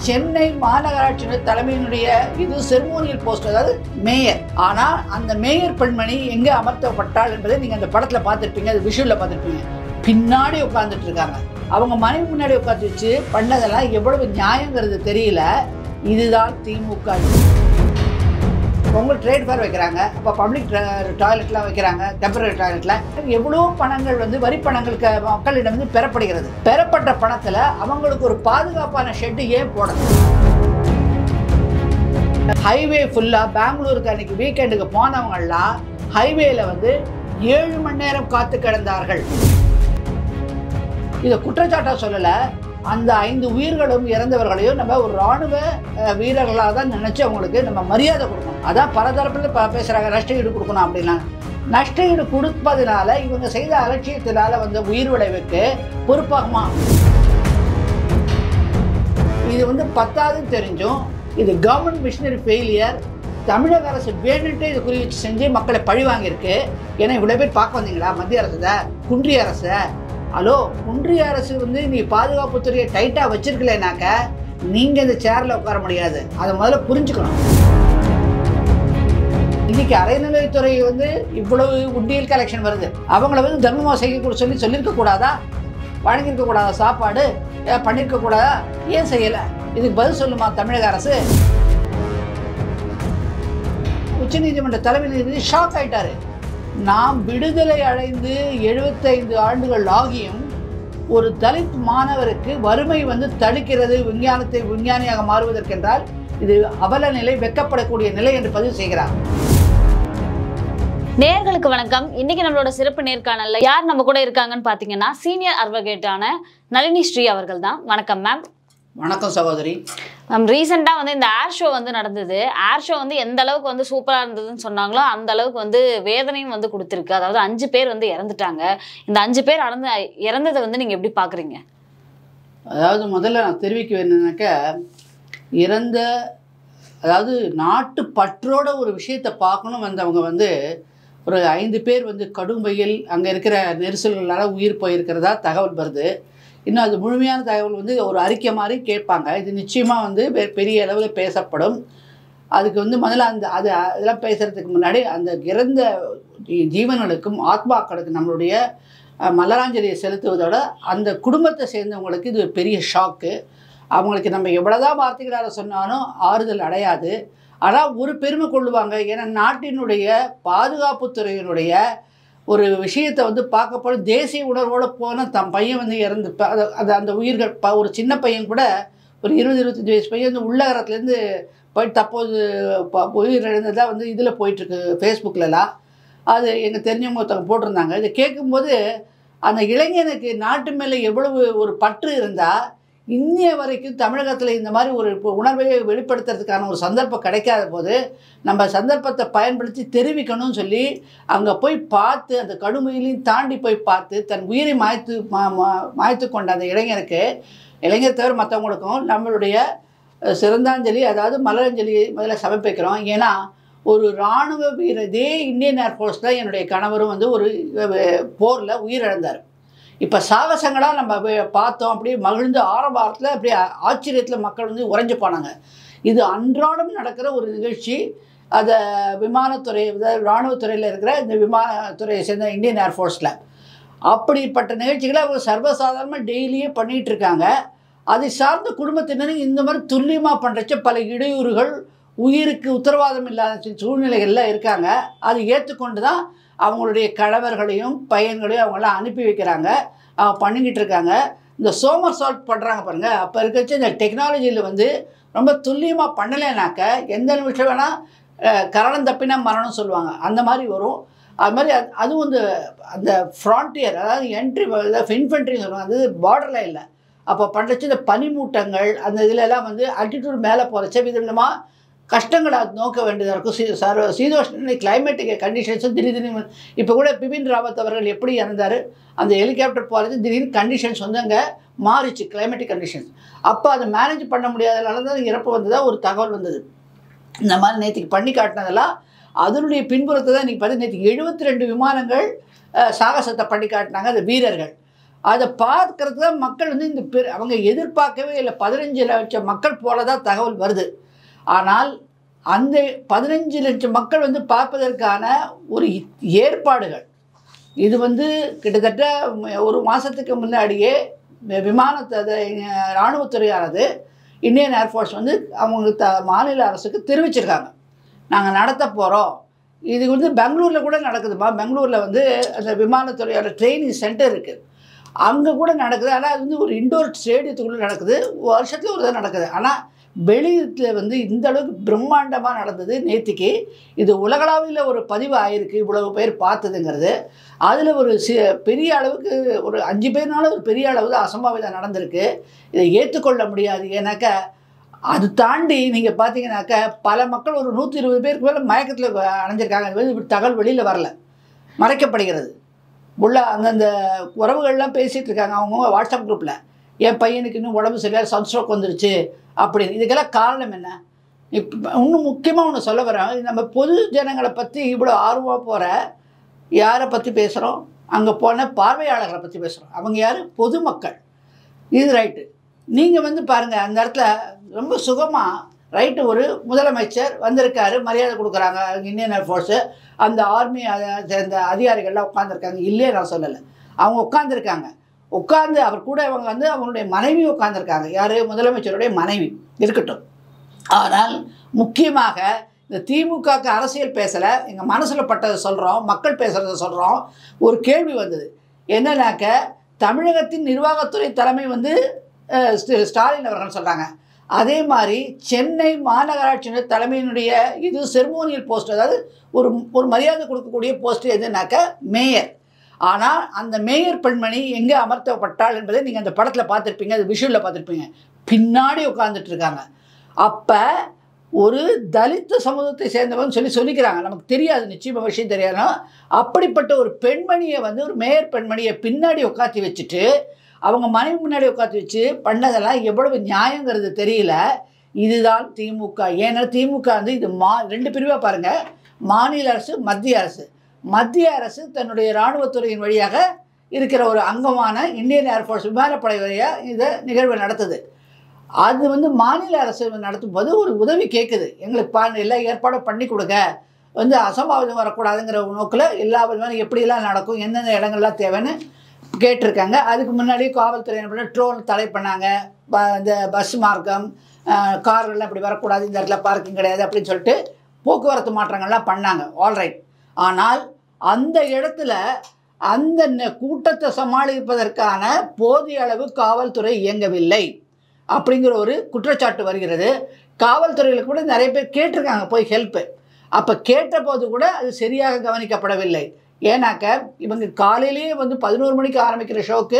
சென்னை மாநகராட்சியினுடைய தலைமையினுடைய இது செர்மோனியல் போஸ்ட் அதாவது மேயர் ஆனால் அந்த மேயர் பெண்மணி எங்கே அமர்த்தப்பட்டாள் என்பதை நீங்கள் அந்த படத்தில் பார்த்துருப்பீங்க அது விஷுவலில் பார்த்துருப்பீங்க பின்னாடி உட்காந்துட்டு இருக்காங்க அவங்க மனைவி முன்னாடி உட்காந்து வச்சு பண்ணதெல்லாம் எவ்வளவு நியாயங்கிறது தெரியல இதுதான் திமுக உங்களுக்கு ட்ரேட் ஃபேர் வைக்கிறாங்க அப்போ பப்ளிக் டாய்லெட்லாம் வைக்கிறாங்க டெம்பரரி டாய்லெட்டில் எவ்வளோ பணங்கள் வந்து வரி பணங்கள் க மக்களிடம் வந்து பெறப்படுகிறது பெறப்பட்ட பணத்தில் அவங்களுக்கு ஒரு பாதுகாப்பான ஷெட்டு ஏன் போடணும் ஹைவே ஃபுல்லாக பெங்களூருக்கு அன்னைக்கு வீக்கெண்டுக்கு போனவங்கெல்லாம் ஹைவேல வந்து ஏழு மணி நேரம் காத்து கிடந்தார்கள் இதை குற்றச்சாட்டாக சொல்லலை அந்த ஐந்து உயிர்களும் இறந்தவர்களையும் நம்ம ஒரு இராணுவ அஹ், வீரர்களாக தான் நினச்சி அவங்களுக்கு நம்ம மரியாதை கொடுக்கணும் அதான் பலதரப்பில் ப பேசுகிறாங்க நஷ்ட ஈடு கொடுக்கணும் அப்படின்னா நஷ்ட ஈடு கொடுப்பதனால இவங்க செய்த அலட்சியத்தினால வந்த உயிர் விளைவுக்கு பொறுப்பாகுமா இது வந்து பத்தாதுன்னு தெரிஞ்சும் இது கவர்மெண்ட் மிஷினரி ஃபெயிலியர் தமிழக அரசு வேணுன்ட்டு இது குறி வச்சு செஞ்சு மக்களை பழி வாங்கியிருக்கு ஏன்னா இவ்வளோ பேர் பார்க்க வந்தீங்களா மத்திய அரசு தான் குன்றிய அரசு ஹலோ குன்றிய அரசு வந்து நீ பாதுகாப்புத்துறையை டைட்டாக வச்சிருக்கலைனாக்க நீங்கள் இந்த சேரில் உட்கார முடியாது அதை முதல்ல புரிஞ்சுக்கணும் இன்னைக்கு அறநிலையத்துறை வந்து இவ்வளவு உண்டியல் கலெக்ஷன் வருது அவங்கள வந்து தர்மமாக செய்ய சொல்லி சொல்லியிருக்க கூடாதா வழங்கியிருக்க கூடாதா சாப்பாடு ஏன் பண்ணியிருக்க கூடாதா ஏன் செய்யலை இதுக்கு பதில் சொல்லுமா தமிழக அரசு உச்சநீதிமன்ற தலைமை நீதிபதி ஷாக் ஆயிட்டாரு நாம் விடுதலை அடைந்து எழுபத்தைந்து ஆண்டுகள் ஆகியும் ஒரு தலித் மாணவருக்கு வறுமை வந்து தடுக்கிறது விஞ்ஞானத்தை விஞ்ஞானியாக மாறுவதற்கென்றால் இது அவல நிலை வெக்கப்படக்கூடிய நிலை என்று பதிவு செய்கிறார் நேர்களுக்கு வணக்கம் இன்னைக்கு நம்மளோட சிறப்பு நேர்காணல்ல யார் நம்ம கூட இருக்காங்கன்னு பாத்தீங்கன்னா சீனியர் அட்வொகேட்டான நளினி ஸ்ரீ அவர்கள் தான் வணக்கம் மேம் வணக்கம் சகோதரி மேம் ரீசெண்டாக வந்து இந்த ஏர் ஷோ வந்து நடந்தது ஏர் ஷோ வந்து எந்த அளவுக்கு வந்து சூப்பராக இருந்ததுன்னு சொன்னாங்களோ அந்த அளவுக்கு வந்து வேதனையும் வந்து கொடுத்துருக்கு அதாவது அஞ்சு பேர் வந்து இறந்துட்டாங்க இந்த அஞ்சு பேர் அறந்து இறந்ததை வந்து நீங்கள் எப்படி பார்க்குறீங்க அதாவது முதல்ல நான் தெரிவிக்க வேணும்னாக்க இறந்த அதாவது நாட்டு பற்றோட ஒரு விஷயத்தை பார்க்கணும் வந்தவங்க வந்து ஒரு ஐந்து பேர் வந்து கடும் வெயில் அங்கே இருக்கிற நெரிசல்களால் உயிர் போயிருக்கிறதா தகவல் வருது இன்னும் அது முழுமையான தகவல் வந்து ஒரு அறிக்கை மாதிரி கேட்பாங்க இது நிச்சயமாக வந்து பெ- பெரிய அளவில் பேசப்படும் அதுக்கு வந்து முதல்ல அந்த அது இதெல்லாம் பேசுகிறதுக்கு முன்னாடி அந்த இறந்த ஜீ- ஜீவன்களுக்கும் ஆத்மாக்களுக்கு நம்மளுடைய அஹ், மலராஞ்சலியை செலுத்துவதோட அந்த குடும்பத்தை சேர்ந்தவங்களுக்கு இது ஒரு பெரிய ஷாக்கு அவங்களுக்கு நம்ம எவ்வளோதான் வார்த்தைகளால் சொன்னாலும் ஆறுதல் அடையாது ஆனால் ஒரு பெருமை கொள்ளுவாங்க ஏன்னா நாட்டினுடைய பாதுகாப்புத்துறையினுடைய ஒரு விஷயத்தை வந்து பார்க்கப்படும் தேசிய உணர்வோடு போன தம் பையன் வந்து இறந்து ப- அது அது அந்த உயிர்கள் ப ஒரு சின்ன பையன் கூட ஒரு இருபது இருபத்தஞ்சி வயசு பையன் வந்து உள்ளகரத்துலேருந்து போய் தப்போது ப- உயிர் இழந்ததாக வந்து இதில் போயிட்டுருக்கு ஃபேஸ்புக்கிலலாம் அது எனக்கு தெரிஞ்சவங்க ஒருத்தவங்க போட்டிருந்தாங்க இதை கேட்கும்போது அந்த இளைஞனுக்கு நாட்டு மேலே எவ்வளவு ஒரு பற்று இருந்தால் இன்னைய வரைக்கும் தமிழகத்தில் இந்த மாதிரி ஒரு இப்போ உணர்வை வெளிப்படுத்துறதுக்கான ஒரு சந்தர்ப்பம் கிடைக்காத போது நம்ம சந்தர்ப்பத்தை பயன்படுத்தி தெரிவிக்கணும்னு சொல்லி அங்கே போய் பார்த்து அந்த கடுமையிலையும் தாண்டி போய் பார்த்து தன் உயிரை மாய்த்து மா மா- மாய்த்து கொண்ட அந்த இளைஞருக்கு இளைஞர் தவிர மற்றவங்களுக்கும் நம்மளுடைய அஹ், சிறந்தாஞ்சலி அதாவது மலரஞ்சலி முதல்ல சமர்ப்பிக்கிறோம் ஏன்னா ஒரு இராணுவ வீரர் இதே இந்தியன் ஏர்ஃபோர்ஸில் என்னுடைய கணவரும் வந்து ஒரு போரில் உயிரிழந்தார் இப்போ சாகசங்களாக நம்ம வே- பார்த்தோம் அப்படியே மகிழ்ந்து ஆரவாரத்தில் அப்படியே ஆச்சரியத்தில் மக்கள் வந்து உறைஞ்சு போனாங்க இது அன்றாடம் நடக்கிற ஒரு நிகழ்ச்சி அதை விமானத்துறை அதாவது இராணுவத்துறையில் இருக்கிற இந்த விமானத்துறையை சேர்ந்த இந்தியன் ஏர்ஃபோர்ஸில் அப்படிப்பட்ட நிகழ்ச்சிகளை அவங்க சர்வசாதாரணமாக டெய்லியே பண்ணிகிட்டு இருக்காங்க அதை சார்ந்த குடும்பத்தினரும் இந்த மாதிரி துல்லியமாக பண்ணுறச்ச பல இடையூறுகள் உயிருக்கு உத்தரவாதம் இல்லாத சி- சூழ்நிலைகள்ல இருக்காங்க அதை ஏற்றுக்கொண்டு தான் அவங்களுடைய கணவர்களையும் பையன்களையும் அவங்களாம் அனுப்பி வைக்கிறாங்க அவங்க பண்ணிக்கிட்டு இருக்காங்க இந்த சோமர் சால்ட் பண்ணுறாங்க பாருங்க அப்போ இருக்கச்சு இந்த டெக்னாலஜியில் வந்து ரொம்ப துல்லியமாக பண்ணலைனாக்க எந்த நிமிஷம் வேணால் கரணம் தப்பினா மரணம் சொல்லுவாங்க அந்த மாதிரி வரும் அது மாதிரி அது அதுவும் இந்த அந்த ஃப்ரான்டியர் அதாவது என்ட்ரி இன்ஃபென்ட்ரி சொல்லுவாங்க அது பார்டரில் இல்லை அப்போ பண்ணுறச்சு இந்த பனிமூட்டங்கள் அந்த இதுல எல்லாம் வந்து அல்டிடியூட் மேலே போகிறச்ச விதமாக கஷ்டங்களை அது நோக்க வேண்டியதாக இருக்கும் சீ சர்வ சீதோஷ்ண கிளைமேட்டிக் கண்டிஷன்ஸும் திடீர் திடீர்னு இப்போ கூட பிபின் ராவத் அவர்கள் எப்படி இறந்தார் அந்த ஹெலிகாப்டர் போகிறது திடீர்னு கண்டிஷன்ஸ் வந்து அங்கே மாறிச்சு கிளைமேட்டிக் கண்டிஷன்ஸ் அப்போ அதை மேனேஜ் பண்ண முடியாதனால தான் இறப்பு வந்ததா ஒரு தகவல் வந்தது இந்த மாதிரி நேற்றுக்கு பண்ணி காட்டினதெல்லாம் அதனுடைய பின்புறத்தை தான் இன்றைக்கி பார்த்து நேற்று எழுபத்தி ரெண்டு விமானங்கள் அஹ், சாகசத்தை பண்ணி காட்டினாங்க அந்த வீரர்கள் அதை பார்க்கறது தான் மக்கள் வந்து இந்த பெரு அவங்க எதிர்பார்க்கவே இல்லை பதினஞ்சு லட்சம் மக்கள் போல தான் தகவல் வருது ஆனால் அந்த பதினஞ்சு லட்சம் மக்கள் வந்து பார்ப்பதற்கான ஒரு ஏற்பாடுகள் இது வந்து கிட்டத்தட்ட ஒரு மாதத்துக்கு முன்னாடியே வி- விமானத்தை அதை, அஹ், இராணுவத்துறையானது இந்தியன் ஏர்ஃபோர்ஸ் வந்து அவங்க த மாநில அரசுக்கு தெரிவிச்சிருக்காங்க நாங்கள் நடத்த போகிறோம் இது வந்து பெங்களூரில் கூட நடக்குதுமா பெங்களூரில் வந்து அந்த விமானத்துறையோட ட்ரைனிங் சென்டர் இருக்குது அங்கே கூட நடக்குது ஆனால் அது வந்து ஒரு இண்டோர் ஸ்டேடியத்துக்குள்ளே நடக்குது வருஷத்துல ஒரு தடவை நடக்குது ஆனால் வெளியில் வந்து இந்த அளவுக்கு பிரம்மாண்டமாக நடந்தது நேத்திக்கு இது உலகளாவியில் ஒரு பதிவு ஆயிருக்கு இவ்வளவு பேர் பார்த்ததுங்கிறது அதில் ஒரு சி பெரிய அளவுக்கு ஒரு அஞ்சு பேர்னால ஒரு பெரிய அளவு தான் அசம்பாவிதம் நடந்திருக்கு இதை ஏற்றுக்கொள்ள முடியாது ஏன்னாக்கா அது தாண்டி நீங்கள் பார்த்தீங்கன்னாக்கா பல மக்கள் ஒரு நூற்றி இருபது பேருக்கு மேலே மயக்கத்தில் அடைஞ்சிருக்காங்க அது வந்து தகவல் வெளியில் வரல மறைக்கப்படுகிறது உள்ள அந்தந்த உறவுகள்லாம் பேசிகிட்டு இருக்காங்க அவங்கவுங்க வாட்ஸ்அப் குரூப்பில் என் பையனுக்கு இன்னும் உடம்பு சரியாக சன்ஸ்ட்ரோக் வந்துருச்சு அப்படின்னு இதுக்கெல்லாம் காரணம் என்ன இப்போ இன்னும் முக்கியமாக ஒன்று சொல்ல வரேன் நம்ம பொது ஜனங்களை பற்றி இவ்வளோ ஆர்வமாக போகிற யாரை பற்றி பேசுகிறோம் அங்கே போன பார்வையாளர்களை பற்றி பேசுகிறோம் அவங்க யார் பொதுமக்கள் இது ரைட்டு நீங்கள் வந்து பாருங்கள் அந்த இடத்துல ரொம்ப சுகமாக ரைட்டு ஒரு முதலமைச்சர் வந்திருக்காரு மரியாதை கொடுக்குறாங்க இந்தியன் ஏர்ஃபோர்ஸு அந்த ஆர்மி சேர்ந்த அதிகாரிகள்லாம் உட்காந்துருக்காங்க இல்லையே நான் சொல்லலை அவங்க உட்காந்துருக்காங்க உட்காந்து அவர் கூட அவங்க வந்து அவங்களுடைய மனைவி உட்காந்துருக்காங்க யார் முதலமைச்சருடைய மனைவி இருக்கட்டும் ஆனால் முக்கியமாக இந்த திமுகவுக்கு அரசியல் பேசலை எங்கள் மனசில் பட்டதை சொல்கிறோம் மக்கள் பேசுகிறத சொல்கிறோம் ஒரு கேள்வி வந்தது என்னன்னாக்க தமிழகத்தின் நிர்வாகத்துறை தலைமை வந்து அஹ், ஸ்டி- ஸ்டாலின் அவர்கள் சொல்கிறாங்க அதே மாதிரி சென்னை மாநகராட்சியினுடைய தலைமையினுடைய இது செர்மோனியல் போஸ்ட் அதாவது ஒரு ஒரு மரியாதை கொடுக்கக்கூடிய போஸ்ட் எதுனாக்க மேயர் ஆனால் அந்த மேயர் பெண்மணி எங்கே அமர்த்தப்பட்டாள் என்பதை நீங்கள் அந்த படத்தில் பார்த்துருப்பீங்க அது விஷுவலில் பார்த்துருப்பீங்க பின்னாடி உட்காந்துட்டு இருக்காங்க அப்போ ஒரு தலித்த சமூகத்தை சேர்ந்தவங்க சொல்லி சொல்லிக்கிறாங்க நமக்கு தெரியாது நிச்சயமாக விஷயம் தெரியாது அப்படிப்பட்ட ஒரு பெண்மணியை வந்து ஒரு மேயர் பெண்மணியை பின்னாடி உட்காத்தி வச்சுட்டு அவங்க மனைவி முன்னாடி உட்காத்தி வச்சு பண்ணதெல்லாம் எவ்வளவு நியாயங்கிறது தெரியல இதுதான் திமுக ஏன்னா திமுக வந்து இது மா ரெண்டு பிரிவாக பாருங்கள் மாநில அரசு மத்திய அரசு மத்திய அரசு தன்னுடைய இராணுவத்துறையின் வழியாக இருக்கிற ஒரு அங்கமான இந்தியன் ஏர்ஃபோர்ஸ் விமானப்படை வழியாக இதை நிகழ்வை நடத்துது அது வந்து மாநில அரசு நடத்தும் போது ஒரு உதவி கேட்குது எங்களுக்கு பா எல்லா ஏற்பாடும் பண்ணி கொடுங்க வந்து அசம்பாவிதம் வரக்கூடாதுங்கிற நோக்கில் எல்லா விதமான எப்படியெல்லாம் நடக்கும் எந்தெந்த இடங்கள்லாம் தேவைன்னு கேட்டிருக்காங்க அதுக்கு முன்னாடி காவல்துறை என்ன பண்ண ட்ரோன் தடை பண்ணாங்க ப- இந்த பஸ் மார்க்கம் அஹ், கார்கள்லாம் இப்படி வரக்கூடாது இந்த இடத்துல பார்க்கிங் கிடையாது அப்படின்னு சொல்லிட்டு போக்குவரத்து மாற்றங்கள்லாம் பண்ணாங்க ஆல்ரைட் ஆனால் அந்த இடத்துல அந்த ந- கூட்டத்தை சமாளிப்பதற்கான போதிய அளவு காவல்துறை இயங்கவில்லை அப்படிங்கிற ஒரு குற்றச்சாட்டு வருகிறது காவல்துறையில் கூட நிறைய பேர் கேட்டிருக்காங்க போய் ஹெல்ப்பு அப்போ கேட்ட போது கூட அது சரியாக கவனிக்கப்படவில்லை ஏன்னாக்க இவங்க காலையிலேயே வந்து பதினோரு மணிக்கு ஆரம்பிக்கிற ஷோக்கு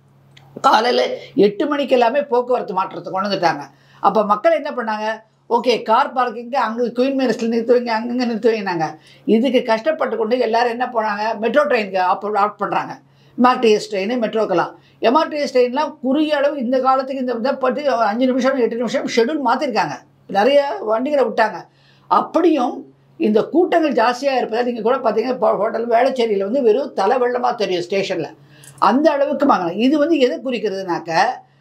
காலையில் எட்டு மணிக்கு எல்லாமே போக்குவரத்து மாற்றத்தை கொண்டு வந்துட்டாங்க அப்போ மக்கள் என்ன பண்ணாங்க ஓகே கார் பார்க்கிங்க்கு அங்கே குயின் மேனஸில் நிறுத்துவீங்க அங்கங்கே நிறுத்துவீங்கன்னாங்க இதுக்கு கஷ்டப்பட்டு கொண்டு எல்லாரும் என்ன போனாங்க மெட்ரோ ட்ரெயினுக்கு ஆப் ஆட் பண்ணுறாங்க எம்ஆர்டிஎஸ் ட்ரெயின் மெட்ரோக்கெல்லாம் எம்ஆர்டிஎஸ் ட்ரெயின்லாம் குறுகிய அளவு இந்த காலத்துக்கு இந்த இதை பற்றி அஞ்சு நிமிஷம் எட்டு நிமிஷம் ஷெடியூல் மாற்றிருக்காங்க நிறைய வண்டிகளை விட்டாங்க அப்படியும் இந்த கூட்டங்கள் ஜாஸ்தியாக இருப்பதை நீங்கள் கூட பார்த்தீங்கன்னா இப்போ ஹோட்டல் வேளச்சேரியில் வந்து வெறும் தலை வெள்ளமாக தெரியும் ஸ்டேஷனில் அந்த அளவுக்கு வாங்கலாம் இது வந்து எதை குறிக்கிறதுனாக்க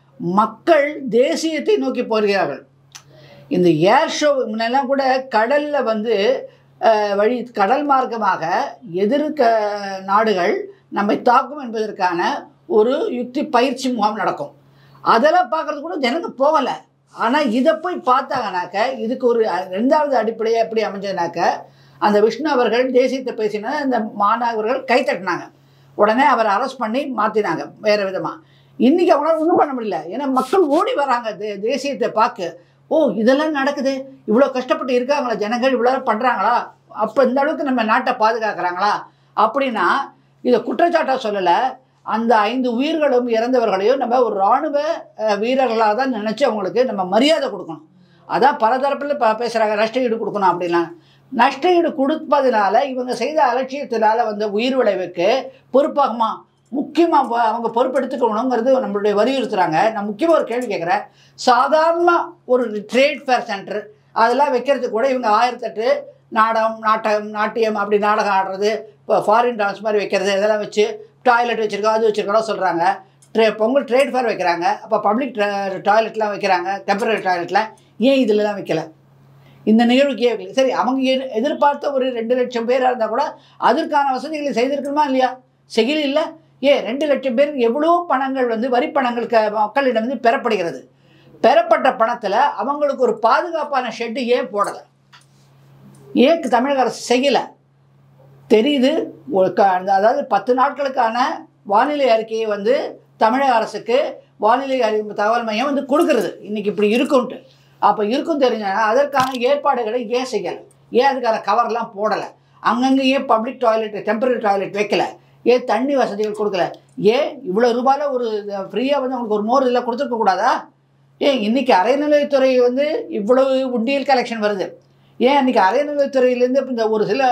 மக்கள் தேசியத்தை நோக்கி போகிறார்கள் இந்த ஏர் ஷோ முன்னெல்லாம் கூட கடலில் வந்து அஹ், வழி கடல் மார்க்கமாக எதிர்க்க நாடுகள் நம்மை தாக்கும் என்பதற்கான ஒரு யுக்தி பயிற்சி முகாம் நடக்கும் அதெல்லாம் பார்க்கறது கூட ஜனங்க போகலை ஆனால் இதை போய் பார்த்தாங்கனாக்க இதுக்கு ஒரு அஹ், ரெண்டாவது அடிப்படையாக எப்படி அமைஞ்சதுனாக்க அந்த விஷ்ணு அவர்கள் தேசியத்தை பேசினா அந்த மாணவர்கள் கை தட்டினாங்க உடனே அவரை அரெஸ்ட் பண்ணி மாற்றினாங்க வேறு விதமாக இன்றைக்கி அவங்களால ஒன்றும் பண்ண முடியல ஏன்னா மக்கள் ஓடி வராங்க தே தேசியத்தை பார்க்க ஓ இதெல்லாம் நடக்குது இவ்வளோ கஷ்டப்பட்டு இருக்காங்களா ஜனங்கள் இவ்வளோ பண்ணுறாங்களா அப்போ இந்த அளவுக்கு நம்ம நாட்டை பாதுகாக்கிறாங்களா அப்படின்னா இதை குற்றச்சாட்டாக சொல்லலை அந்த ஐந்து உயிர்களும் இறந்தவர்களையும் நம்ம ஒரு இராணுவ அஹ், வீரர்களாக தான் நினச்சி அவங்களுக்கு நம்ம மரியாதை கொடுக்கணும் அதான் பல தரப்பில் இப்போ பேசுகிறாங்க நஷ்ட ஈடு கொடுக்கணும் அப்படிலாம் நஷ்ட ஈடு கொடுப்பதனால இவங்க செய்த அலட்சியத்தினால வந்த உயிர் விளைவுக்கு பொறுப்பாகுமா முக்கியமாக அவங்க பொறுப்பெடுத்துக்கணுங்கிறது நம்மளுடைய வலியுறுத்துறாங்க நான் முக்கியமாக ஒரு கேள்வி கேட்குறேன் சாதாரண ஒரு ட்ரேட் ஃபேர் சென்டர் அதெல்லாம் வைக்கிறதுக்கு கூட இவங்க ஆயிரத்தெட்டு நாடகம் நாட்டகம் நாட்டியம் அப்படி நாடகம் ஆடுறது இப்போ ஃபாரின் டான்ஸ் மாதிரி வைக்கிறது இதெல்லாம் வச்சு டாய்லெட் வச்சுருக்கோம் அது வச்சுருக்கோம் சொல்கிறாங்க ட்ரே பொங்கல் ட்ரேட் ஃபேர் வைக்கிறாங்க அப்போ பப்ளிக் டாய்லெட்லாம் வைக்கிறாங்க டெம்பரரி டாய்லெட்டில் ஏன் இதிலலாம் வைக்கல இந்த நிகழ்வுக்கு ஏன் வைக்கல சரி அவங்க எதிர்- எதிர்பார்த்த ஒரு ரெண்டு லட்சம் பேராக இருந்தால் கூட அதற்கான வசதிகளை செய்திருக்கணுமா இல்லையா செய்யல இல்லை ஏன் ரெண்டு லட்சம் பேருக்கு எவ்வளோ பணங்கள் வந்து வரி பணங்கள் க மக்களிடம் வந்து பெறப்படுகிறது பெறப்பட்ட பணத்தில் அவங்களுக்கு ஒரு பாதுகாப்பான ஷெட்டு ஏன் போடலை ஏன் தமிழக அரசு செய்யலை தெரியுது ஒரு க- அந்த- அதாவது பத்து நாட்களுக்கான வானிலை அறிக்கையை வந்து தமிழக அரசுக்கு வானிலை அறி தகவல் மையம் வந்து கொடுக்கறது இன்னைக்கு இப்படி இருக்கும்ட்டு அப்போ இருக்கும் தெரிஞ்சா அதற்கான ஏற்பாடுகளை ஏன் செய்யலை ஏன் அதுக்கான கவர்லாம் போடலை அங்கங்கே ஏன் பப்ளிக் டாய்லெட் டெம்பரரி டாய்லெட் வைக்கல ஏன் தண்ணி வசதிகள் கொடுக்கல ஏன் இவ்வளோ ரூபாயில் ஒரு ஃப்ரீயாக வந்து உங்களுக்கு ஒரு மோர் இதில் கொடுத்துருக்க கூடாதா ஏன் இன்னைக்கு அறநிலையத்துறை வந்து இவ்வளவு உண்டியல் கலெக்ஷன் வருது ஏன் இன்னைக்கு அறநிலையத்துறையிலேருந்து இந்த ஒரு சில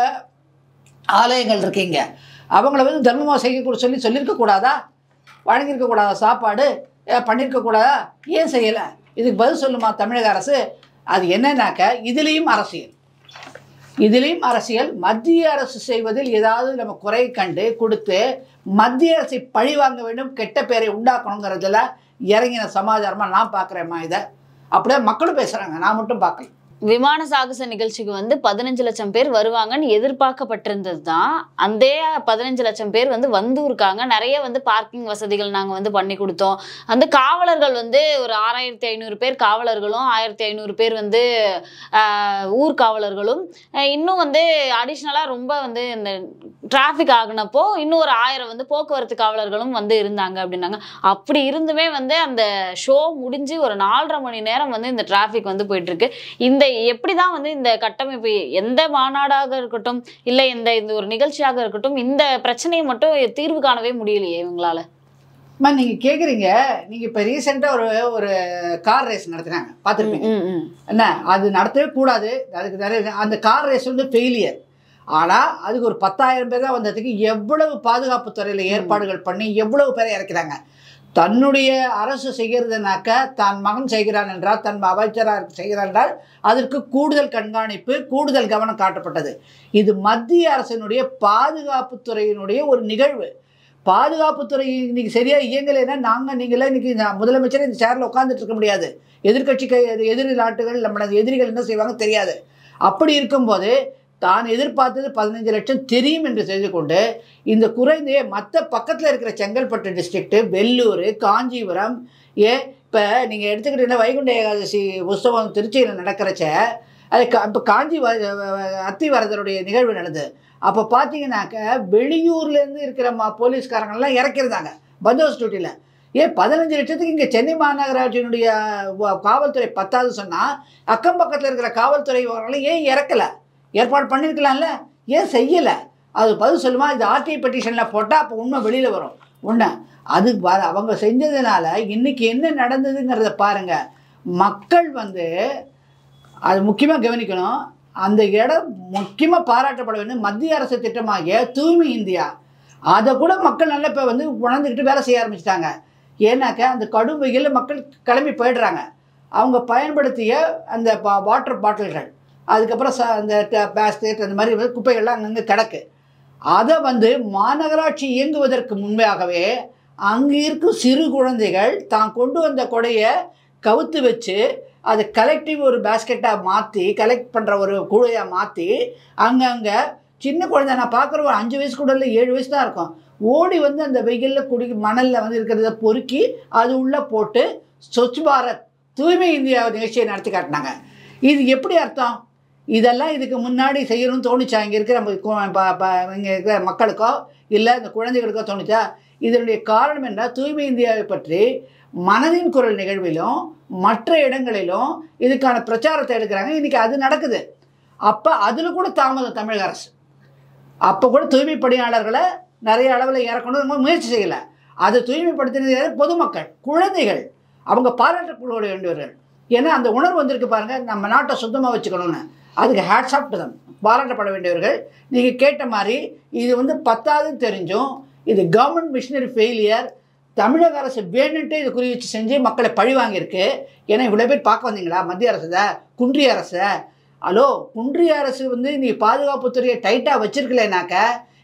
ஆலயங்கள் இருக்கீங்க அவங்கள வந்து தர்மமாக செய்ய சொல்லி சொல்லியிருக்க கூடாதா வழங்கியிருக்க கூடாதா சாப்பாடு ஏன் பண்ணியிருக்க கூடாதா ஏன் செய்யலை இதுக்கு பதில் சொல்லுமா தமிழக அரசு அது என்னன்னாக்க இதுலேயும் அரசியல் இதுலேயும் அரசியல் மத்திய அரசு செய்வதில் ஏதாவது நம்ம குறை கண்டு கொடுத்து மத்திய அரசை பழி வாங்க வேண்டும் கெட்ட பேரை உண்டாக்கணுங்கிறதுல இறங்கின சமாச்சாரமாக நான் பார்க்குறேம்மா இதை அப்படியே மக்களும் பேசுகிறாங்க நான் மட்டும் பார்க்கல விமான சாகச நிகழ்ச்சிக்கு வந்து பதினஞ்சு லட்சம் பேர் வருவாங்கன்னு எதிர்பார்க்கப்பட்டிருந்தது தான் அந்த பதினஞ்சு லட்சம் பேர் வந்து வந்து இருக்காங்க நிறைய வந்து பார்க்கிங் வசதிகள் நாங்கள் வந்து பண்ணி கொடுத்தோம் அந்த காவலர்கள் வந்து ஒரு ஆறாயிரத்தி ஐநூறு பேர் காவலர்களும் ஆயிரத்தி ஐநூறு பேர் வந்து ஆஹ், ஊர் காவலர்களும் அஹ், இன்னும் வந்து அடிஷ்னலாக ரொம்ப வந்து இந்த டிராஃபிக் ஆகுனப்போ இன்னும் ஒரு ஆயிரம் வந்து போக்குவரத்து காவலர்களும் வந்து இருந்தாங்க அப்படின்னாங்க அப்படி இருந்துமே வந்து அந்த ஷோ முடிஞ்சு ஒரு நாலரை மணி நேரம் வந்து இந்த டிராஃபிக் வந்து போயிட்டு இருக்கு இந்த எப்படி தான் வந்து இந்த கட்டமைப்பு எந்த மாநாடாக இருக்கட்டும் இல்லை இந்த இந்த ஒரு நிகழ்ச்சியாக இருக்கட்டும் இந்த பிரச்சனையை மட்டும் தீர்வு காணவே முடியலையே இவங்களால அம்மா நீங்கள் கேட்குறீங்க நீங்கள் இப்போ ரீசெண்டாக ஒரு ஒரு கார் ரேஸ் நடத்துனாங்க பார்த்துருப்பீங்க ம், ம். என்ன அது நடத்தவே கூடாது அதுக்கு நிறைய அந்த கார் ரேஸ் வந்து ஃபெயிலியர் ஆனால் அதுக்கு ஒரு பத்தாயிரம் பேர் தான் வந்ததுக்கு எவ்வளவு பாதுகாப்பு துறையில் ஏற்பாடுகள் பண்ணி எவ்வளவு பேரை இறக்கிறாங்க தன்னுடைய அரசு செய்கிறதுனாக்க தன் மகன் செய்கிறான் என்றால் தன் அமைச்சராக செய்கிறான் என்றால் அதற்கு கூடுதல் கண்காணிப்பு கூடுதல் கவனம் காட்டப்பட்டது இது மத்திய அரசினுடைய பாதுகாப்பு துறையினுடைய ஒரு நிகழ்வு பாதுகாப்புத்துறை இன்னைக்கு சரியாக இயங்கலைன்னா நாங்கள் நீங்களே இன்னைக்கு இந்த முதலமைச்சர் இந்த சேரில் உட்காந்துட்டு இருக்க முடியாது எதிர்கட்சிக்கு எதிரி நாட்டுகள் நம்மளது எதிரிகள் என்ன செய்வாங்க தெரியாது அப்படி இருக்கும்போது தான் எதிர்பார்த்தது பதினஞ்சு லட்சம் தெரியும் என்று செய்து கொண்டு இந்த குறைந்த மற்ற பக்கத்தில் இருக்கிற செங்கல்பட்டு டிஸ்ட்ரிக்ட்டு வெள்ளூர் காஞ்சிபுரம் ஏ இப்போ நீங்கள் எடுத்துக்கிட்டீங்கன்னா வைகுண்ட ஏகாதசி உற்சவம் திருச்சியில் நடக்கிறச்ச அது கா இப்போ காஞ்சி வ வ- அத்திவரதருடைய நிகழ்வு நடந்தது அப்போ பார்த்தீங்கன்னாக்க வெளியூர்லேருந்து இருக்கிற மா போலீஸ்காரங்கெல்லாம் இறக்கிருந்தாங்க பந்தோபஸ்த் டியூட்டியில் ஏன் பதினஞ்சு லட்சத்துக்கு இங்கே சென்னை மாநகராட்சியினுடைய வ- காவல்துறை பத்தாது சொன்னால் அக்கம் பக்கத்தில் இருக்கிற காவல்துறை வரலாம் ஏன் இறக்கலை ஏற்பாடு பண்ணியிருக்கலாம்ல ஏன் செய்யலை அது பதில் சொல்லுமா இது ஆர்டிஐ பெட்டிஷனில் போட்டால் அப்போ உண்மை வெளியில் வரும் உண்மை அது வ- அவங்க செஞ்சதுனால இன்னைக்கு என்ன நடந்ததுங்கிறத பாருங்க மக்கள் வந்து அது முக்கியமாக கவனிக்கணும் அந்த இடம் முக்கியமாக பாராட்டப்பட வேண்டும் மத்திய அரசு திட்டமாகிய தூய்மை இந்தியா அதை கூட மக்கள் நல்லா இப்போ வந்து உணர்ந்துக்கிட்டு வேலை செய்ய ஆரம்பிச்சிட்டாங்க ஏன்னாக்க அந்த கடும் வெயிலில் மக்கள் கிளம்பி போயிடுறாங்க அவங்க பயன்படுத்திய அந்த வாட்டர் பாட்டில்கள் அதுக்கப்புறம் ச அந்த பேஸ்கெட் அந்த மாதிரி வந்து குப்பைகள்லாம் அங்கங்கே கிடக்கு அதை வந்து மாநகராட்சி இயங்குவதற்கு முன்பாகவே அங்கே இருக்கும் சிறு குழந்தைகள் தான் கொண்டு வந்த கொடையை கவுத்து வச்சு அதை கலெக்டிவ் ஒரு பேஸ்கெட்டாக மாற்றி கலெக்ட் பண்ணுற ஒரு கூடையாக மாற்றி அங்கங்கே சின்ன குழந்தை நான் பார்க்குற ஒரு அஞ்சு வயசு கூட இல்லை ஏழு வயசு தான் இருக்கும் ஓடி வந்து அந்த வெயிலில் குடி மணலில் வந்து இருக்கிறத பொறுக்கி அது உள்ளே போட்டு ஸ்வச் பாரத் தூய்மை இந்தியா நிகழ்ச்சியை நடத்தி காட்டினாங்க இது எப்படி அர்த்தம் இதெல்லாம் இதுக்கு முன்னாடி செய்யணும்னு தோணுச்சா இங்கே இருக்கிற நம்ம கு- ப- ப- இங்கே இருக்கிற மக்களுக்கோ இல்லை இந்த குழந்தைகளுக்கோ தோணுச்சா இதனுடைய காரணம் என்ன தூய்மை இந்தியாவை பற்றி மனதின் குரல் நிகழ்விலும் மற்ற இடங்களிலும் இதுக்கான பிரச்சாரத்தை எடுக்கிறாங்க இன்றைக்கி அது நடக்குது அப்போ அதில் கூட தாமதம் தமிழக அரசு அப்போ கூட தூய்மை பணியாளர்களை நிறைய அளவில் இறக்கணும் முயற்சி செய்யலை அதை தூய்மைப்படுத்தினது யாரு? பொதுமக்கள் குழந்தைகள் அவங்க பாராட்டப்பட வேண்டியவர்கள் ஏன்னா அந்த உணர்வு வந்திருக்கு பாருங்கள் நம்ம நாட்டை சுத்தமாக வச்சுக்கணும்னு அதுக்கு ஹேட்ஸ் ஆஃப் டு தம் பாராட்டப்பட வேண்டியவர்கள் நீங்கள் கேட்ட மாதிரி இது வந்து பத்தாதுன்னு தெரிஞ்சும் இது கவர்மெண்ட் மிஷினரி ஃபெயிலியர் தமிழக அரசு வேணுன்ட்டு இது குறி வச்சு செஞ்சு மக்களை பழி வாங்கியிருக்கு ஏன்னா இவ்வளோ பேர் பார்க்க வந்தீங்களா மத்திய அரசு தான் குன்றிய அரசு ஹலோ குன்றிய அரசு வந்து நீ பாதுகாப்புத்துறையை டைட்டாக வச்சிருக்கலைனாக்க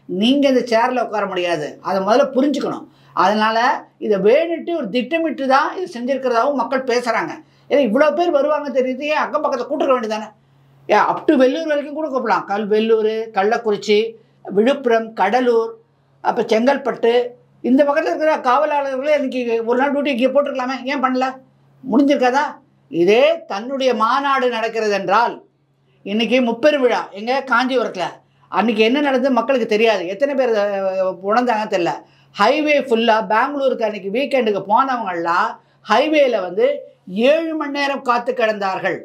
நீங்கள் இந்த சேரில் உட்கார முடியாது அதை முதல்ல புரிஞ்சுக்கணும் அதனால் இதை வேணுட்டு ஒரு திட்டமிட்டு தான் இது செஞ்சுருக்கிறதாவும் மக்கள் பேசுகிறாங்க ஏன்னா இவ்வளோ பேர் வருவாங்க தெரியுது ஏன் அக்கம் பக்கத்தை கூட்டுக்க வேண்டியதானே ஏன் அப் டு வெள்ளூர் வரைக்கும் கூட கூப்பிடலாம் கல் வெள்ளூர் கள்ளக்குறிச்சி விழுப்புரம் கடலூர் அப்போ செங்கல்பட்டு இந்த பக்கத்தில் இருக்கிற காவலாளர்களே இன்னைக்கு ஒரு நாள் டியூட்டி இங்கே போட்டிருக்கலாமே ஏன் பண்ணல முடிஞ்சிருக்காதா இதே தன்னுடைய மாநாடு நடக்கிறது என்றால் இன்னைக்கு முப்பெரு விழா எங்கே காஞ்சிபுரத்தில் அன்னைக்கு என்ன நடந்தது மக்களுக்கு தெரியாது எத்தனை பேர் அஹ், உணர்ந்தாங்க தெரியல ஹைவே ஃபுல்லாக பெங்களூருக்கு அன்னைக்கு வீக்கெண்டுக்கு போனவங்கெல்லாம் ஹைவேல வந்து ஏழு மணி நேரம் காத்து கிடந்தார்கள்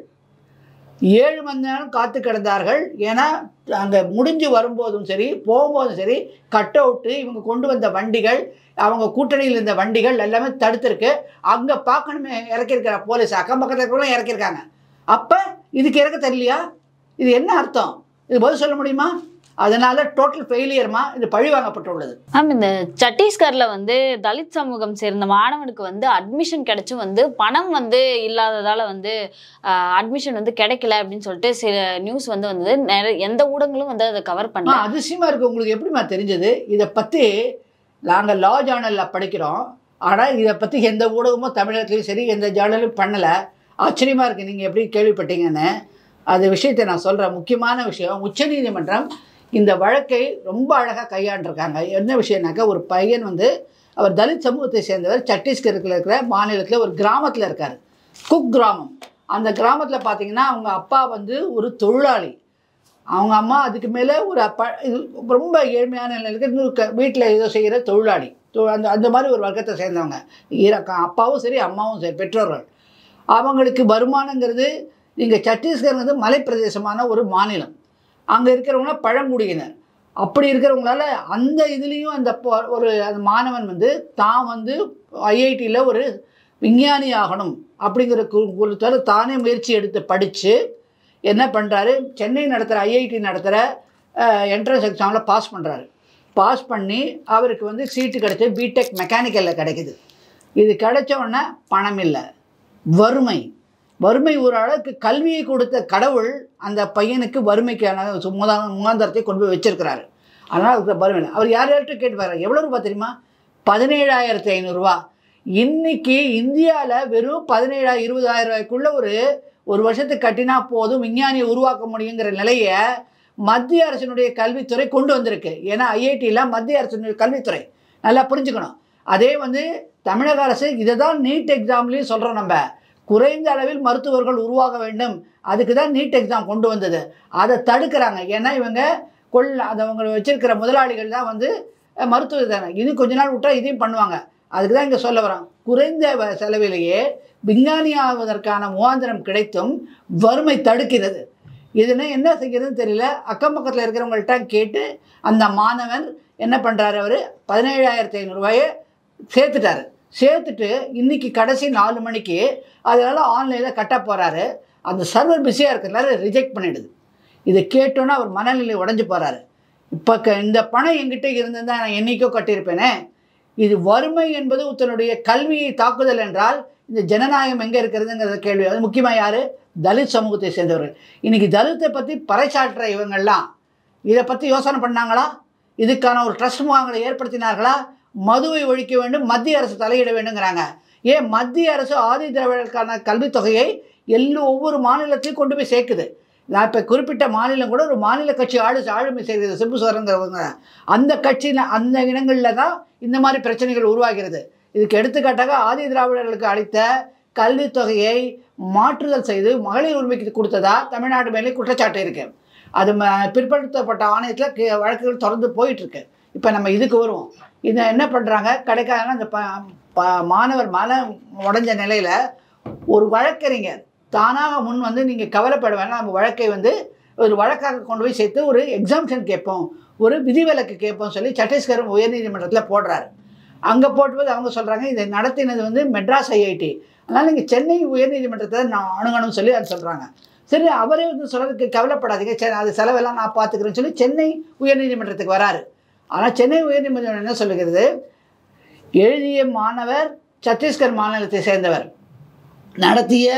ஏழு மணி நேரம் காத்து கிடந்தார்கள் ஏன்னா அங்கே முடிஞ்சு வரும்போதும் சரி போகும்போதும் சரி கட் அவுட்டு இவங்க கொண்டு வந்த வண்டிகள் அவங்க கூட்டணியில் இருந்த வண்டிகள் எல்லாமே தடுத்திருக்கு அங்கே பார்க்கணுமே இறக்கியிருக்கிற போலீஸ் அக்கம் பக்கத்தில் இருக்கிறவங்களும் இறக்கியிருக்காங்க அப்போ இதுக்கு இறக்க தெரியலையா இது என்ன அர்த்தம் இது பதில் சொல்ல முடியுமா அதனால டோட்டல் ஃபெயிலியர்மா இது பழி வாங்கப்பட்டுள்ளது மேம் இந்த சத்தீஸ்கர்ல வந்து தலித் சமூகம் சேர்ந்த மாணவனுக்கு வந்து அட்மிஷன் கிடைச்சும் வந்து பணம் வந்து இல்லாததால வந்து அட்மிஷன் வந்து கிடைக்கல அப்படின்னு சொல்லிட்டு சில நியூஸ் வந்து வந்தது நிறைய எந்த ஊடகங்களும் வந்து அதை கவர் ஆ பண்ணல அதிசயமாக இருக்கு உங்களுக்கு எப்படிம்மா தெரிஞ்சது இதை பற்றி நாங்கள் லா ஜேர்னலில் படிக்கிறோம் ஆனால் இதை பற்றி எந்த ஊடகமும் தமிழகத்துலையும் சரி எந்த ஜேர்னலும் பண்ணலை ஆச்சரியமாக இருக்குது நீங்கள் எப்படி கேள்விப்பட்டீங்கன்னு அது விஷயத்தை நான் சொல்கிறேன் முக்கியமான விஷயம் உச்சநீதிமன்றம் இந்த வழக்கை ரொம்ப அழகாக கையாண்டிருக்காங்க என்ன விஷயம்னாக்கா ஒரு பையன் வந்து அவர் தலித் சமூகத்தை சேர்ந்தவர் சத்தீஸ்கருக்கு இருக்கிற மாநிலத்தில் ஒரு கிராமத்தில் இருக்கார் குக் கிராமம் அந்த கிராமத்தில் பார்த்தீங்கன்னா அவங்க அப்பா வந்து ஒரு தொழிலாளி அவங்க அம்மா அதுக்கு மேலே ஒரு அப்பா இது ரொம்ப ஏழ்மையான நிலையில் இன்னொரு க வீட்டில் ஏதோ செய்கிற தொழிலாளி தொ- அந்த அந்த மாதிரி ஒரு வர்க்கத்தை சேர்ந்தவங்க ஈர- க- அப்பாவும் சரி அம்மாவும் சரி பெற்றோர்கள் அவங்களுக்கு வருமானங்கிறது இங்கே சத்தீஸ்கர்ங்கிறது மலைப்பிரதேசமான ஒரு மாநிலம் அங்கே இருக்கிறவங்க பழங்குடியினர் அப்படி இருக்கிறவங்களால அந்த இதுலேயும் அந்த பொ- ஒரு அந்த மாணவன் வந்து தான் வந்து ஐஐடியில் ஒரு விஞ்ஞானி ஆகணும் அப்படிங்கிற கு- குறித்தால தானே முயற்சி எடுத்து படித்து என்ன பண்ணுறாரு சென்னை நடத்துகிற ஐஐடி நடத்துகிற என்ட்ரன்ஸ் எக்ஸாமில் பாஸ் பண்ணுறாரு பாஸ் பண்ணி அவருக்கு வந்து சீட்டு கிடைச்சி பிடெக் மெக்கானிக்கலில் கிடைக்குது இது கிடைச்ச உடனே பணம் இல்லை வறுமை வறுமை ஒரு அளவுக்கு கல்வியை கொடுத்த கடவுள் அந்த பையனுக்கு வறுமைக்கான சு- முகா- முகாந்தரத்தை கொண்டு போய் வச்சிருக்கிறாரு அதனால் அவருக்கு வறுமை இல்லை. அவர் யார் யார்கிட்ட கேட்டு பாருங்க எவ்வளோ ரூபா தெரியுமா பதினேழாயிரத்தி ஐநூறுரூவா இன்னைக்கு இந்தியாவில் வெறும் பதினேழா இருபதாயிரம் ரூபாய்க்குள்ள ஒரு ஒரு வருஷத்துக்கு கட்டினா போதும் விஞ்ஞானியை உருவாக்க முடியுங்கிற நிலையை மத்திய அரசினுடைய கல்வித்துறை கொண்டு வந்திருக்கு ஏன்னா ஐஐடியில் மத்திய அரசினுடைய கல்வித்துறை நல்லா புரிஞ்சுக்கணும் அதே வந்து தமிழக அரசு இதை தான் நீட் எக்ஸாம்லேயும் சொல்கிறோம் நம்ம குறைந்த அளவில் மருத்துவர்கள் உருவாக வேண்டும் அதுக்கு தான் நீட் எக்ஸாம் கொண்டு வந்தது அதை தடுக்கிறாங்க ஏன்னா இவங்க கொள் அதை அவங்க வச்சிருக்கிற முதலாளிகள் தான் வந்து அஹ், மருத்துவ தானே இது கொஞ்ச நாள் விட்டா இதையும் பண்ணுவாங்க அதுக்கு தான் இங்கே சொல்ல வரோம் குறைந்த வ- செலவிலேயே விஞ்ஞானி ஆவதற்கான முகாந்திரம் கிடைத்தும் வறுமை தடுக்கிறது இதுன்னு என்ன செய்கிறதுன்னு தெரியல அக்கம் பக்கத்தில் இருக்கிறவங்கள்ட்ட கேட்டு அந்த மாணவன் என்ன பண்ணுறாரு அவர் பதினேழாயிரத்தி ஐநூறுரூவாயை சேர்த்துட்டாரு சேர்த்துட்டு இன்னைக்கு கடைசி நாலு மணிக்கு அதனால் ஆன்லைனில் கட்ட போகிறாரு அந்த சர்வர் பிஸியாக இருக்கிறதுனால ரிஜெக்ட் பண்ணிடுது இதை கேட்டோன்னே அவர் மனநிலை உடஞ்சி போகிறாரு இப்போ க இந்த பணம் என்கிட்ட இருந்திருந்தா நான் என்னைக்கோ கட்டியிருப்பேனே இது வறுமை என்பது தன்னுடைய கல்வியை தாக்குதல் என்றால் இந்த ஜனநாயகம் எங்கே இருக்கிறதுங்கிறத கேள்வி அது முக்கியமாக யார் தலித் சமூகத்தை சேர்ந்தவர்கள் இன்னைக்கு தலித்தை பற்றி பறைசாற்றுற இவங்கெல்லாம் இதை பற்றி யோசனை பண்ணாங்களா இதுக்கான ஒரு ட்ரஸ்ட் முகாம்களை ஏற்படுத்தினார்களா மதுவை ஒழிக்க வேண்டும் மத்திய அரசு தலையிட வேண்டுங்கிறாங்க ஏன் மத்திய அரசு ஆதி திராவிடர்களுக்கான கல்வித் தொகையை எல்லா ஒவ்வொரு மாநிலத்தையும் கொண்டு போய் சேர்க்குது நான் இப்போ குறிப்பிட்ட மாநிலம் கூட ஒரு மாநில கட்சி ஆளு ஆளுமை செய்கிறது சிம்பு சோரங்கிறவங்க அந்த கட்சியில் அந்த இடங்களில் தான் இந்த மாதிரி பிரச்சனைகள் உருவாகிறது இதுக்கு எடுத்துக்காட்டாக ஆதி திராவிடர்களுக்கு அளித்த கல்வித் தொகையை மாற்றுதல் செய்து மகளிர் உரிமைக்கு கொடுத்ததா தமிழ்நாடு மேலே குற்றச்சாட்டு இருக்கு அது ம- பிற்படுத்தப்பட்ட ஆணையத்தில் கே- வழக்குகள் தொடர்ந்து போயிட்டு இருக்கு இப்போ நம்ம இதுக்கு வருவோம் இதை என்ன பண்ணுறாங்க கிடைக்காத அந்த ப ப- மாணவர் மன உடைஞ்ச நிலையில் ஒரு வழக்கறிஞர் தானாக முன் வந்து நீங்கள் கவலைப்பட வேணாம் நம்ம வழக்கை வந்து ஒரு வழக்காக கொண்டு போய் சேர்த்து ஒரு எக்ஸாம்ஷன் கேட்போம் ஒரு விதிவிலக்கு கேட்போம் சொல்லி சத்தீஸ்கர் உயர்நீதிமன்றத்தில் போடுறாரு அங்கே போட்டும்போது அவங்க சொல்கிறாங்க இதை நடத்தினது வந்து மெட்ராஸ் ஐஐடி அதனால் நீங்கள் சென்னை உயர்நீதிமன்றத்தை நான் அணுகணும்னு சொல்லி அது சொல்கிறாங்க சரி அவரே வந்து சொல்கிறதுக்கு கவலைப்படாதீங்க சரி அது செலவெல்லாம் நான் பார்த்துக்கிறேன்னு சொல்லி சென்னை உயர்நீதிமன்றத்துக்கு வராரு ஆனால் சென்னை உயர்நீதிமன்றம் என்ன சொல்லுகிறது எழுதிய மாணவர் சத்தீஸ்கர் மாநிலத்தை சேர்ந்தவர் நடத்திய